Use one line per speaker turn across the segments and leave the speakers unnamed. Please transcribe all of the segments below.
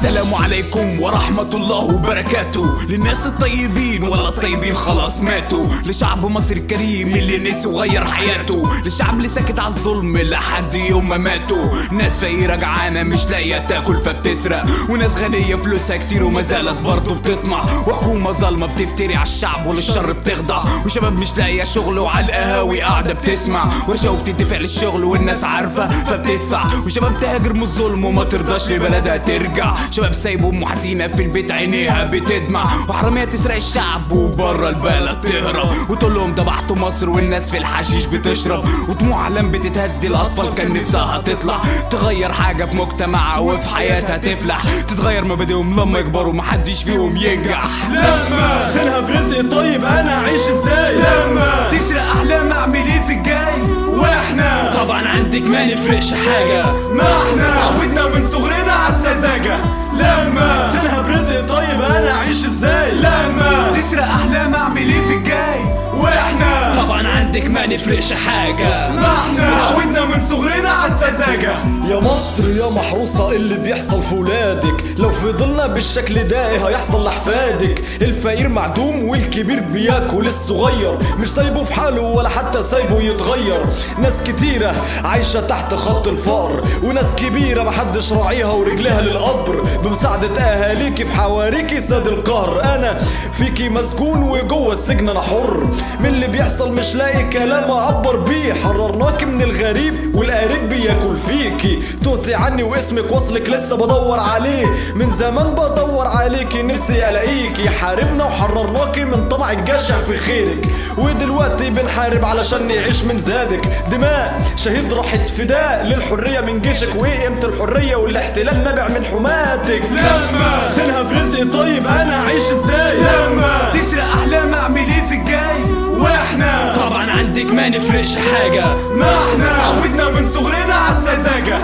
السلام عليكم ورحمة الله وبركاته للناس الطيبين ولا الطيبين خلاص ماتوا لشعب مصر الكريم اللي نسي وغير حياته للشعب اللي ساكت على الظلم لحد يوم ما ماتوا ناس فقيرة جعانة مش لاقية تاكل فبتسرق وناس غنية فلوسها كتير وما زالت برضه بتطمع وحكومة ظالمة بتفتري على الشعب وللشر بتخضع وشباب مش لاقية شغل وعلى القهاوي قاعدة بتسمع ورشاوي بتدفع للشغل والناس عارفة فبتدفع وشباب تهاجر من الظلم وما ترضاش لبلدها ترجع شباب سايبه ام حزينة في البيت عينيها بتدمع وحرامية تسرق الشعب وبره البلد تهرب وتقول لهم دبحتوا مصر والناس في الحشيش بتشرب ودموع علام بتتهدي الاطفال كان نفسها تطلع تغير حاجة في مجتمعها وفي حياتها تفلح تتغير مبادئهم لما يكبروا محدش فيهم ينجح
لما تنهب رزقي طيب انا اعيش ازاي لما
تسرق احلام اعمل ايه في الجاي
واحنا
طبعا عندك ما نفرقش حاجة
ما احنا عودنا من صغرنا على السذاجة لما تنهب رزقي طيب انا اعيش ازاي لما
تسرق احلام اعمل ايه في الجاي
واحنا
طبعا عندك ما نفرقش حاجة
ما احنا عودنا من صغرنا على السذاجة
يا مصر يا محروسة اللي بيحصل في ولادك لو فضلنا بالشكل ده إيه هيحصل لأحفادك الفقير معدوم والكبير بياكل الصغير مش سايبه في حاله ولا حتى سايبه يتغير ناس كتيرة عايشة تحت خط الفقر وناس كبيرة محدش راعيها ورجلها للقبر بمساعدة أهاليكي في حواريكي ساد القهر أنا فيكي مسجون وجوه السجن أنا حر من اللي بيحصل مش لاقي كلام أعبر بيه حررناكي من الغريب والقريب بياكل فيكي تهتي عني واسمك وصلك لسه بدور عليه من زمان بدور عليكي نفسي الاقيكي حاربنا وحررناكي من طمع الجشع في خيرك ودلوقتي بنحارب علشان نعيش من زادك دماء شهيد راحت فداء للحرية من جيشك وايه قيمة الحرية والاحتلال نابع من حماتك
لما تنهب رزقي طيب انا اعيش ازاي لما
تسرق احلام اعمل ايه في الجاي
واحنا
طبعا عندك ما نفرقش حاجة
ما احنا عودنا من صغرنا على السذاجة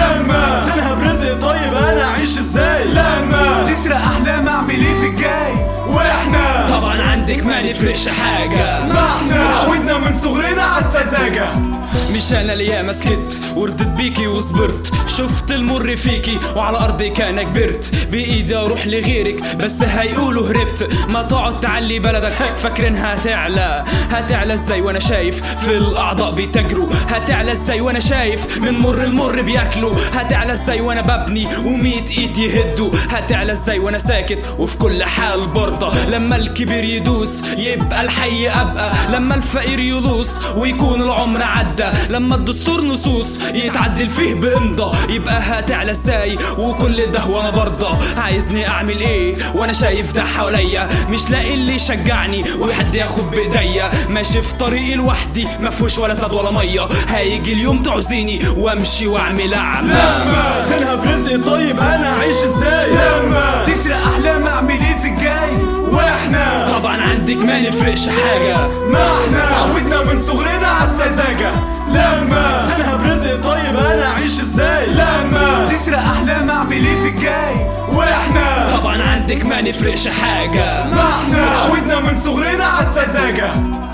لما تنهب رزقي طيب انا اعيش ازاي لما
تسرق احلام اعمل ايه في الجاي
واحنا
طبعا عندك ما نفرقش حاجة
ما احنا عودنا من صغرنا على السذاجة
مش انا اللي ياما سكت وردت بيكي وصبرت شفت المر فيكي وعلى ارضي كان كبرت بايدي اروح لغيرك بس هيقولوا هربت ما تقعد تعلي بلدك فاكرينها هتعلى هتعلى ازاي وانا شايف في الاعضاء بيتاجروا هتعلى ازاي وانا شايف من مر المر بياكلوا هتعلى ازاي وانا ببني وميت ايد يهدوا هتعلى ازاي وانا ساكت وفي كل حال برضه لما الكبير يدوس يبقى الحي ابقى لما الفقير يلوص ويكون العمر عدى لما الدستور نصوص يتعدل فيه بامضى يبقى هتعلى ازاي وكل ده وانا برضه عايزني اعمل ايه وانا شايف ده حواليا مش لاقي اللي يشجعني وحد ياخد بايديا ماشي في طريقي لوحدي مفهوش ولا زاد ولا ميه هيجي اليوم تعوزيني وامشي واعمل اعمى
لما تنهب رزقي طيب انا اعيش ازاي لما
تسرق احلام اعمل ايه في الجاي
واحنا
طبعا عندك ما نفرقش حاجه
ما احنا عودنا من صغرنا على السذاجة لما تنهب رزقي طيب انا اعيش ازاي لما
تسرق احلام اعمل ايه في الجاي
واحنا
طبعا عندك ما نفرقش حاجه
ما احنا عودنا من صغرنا على السذاجة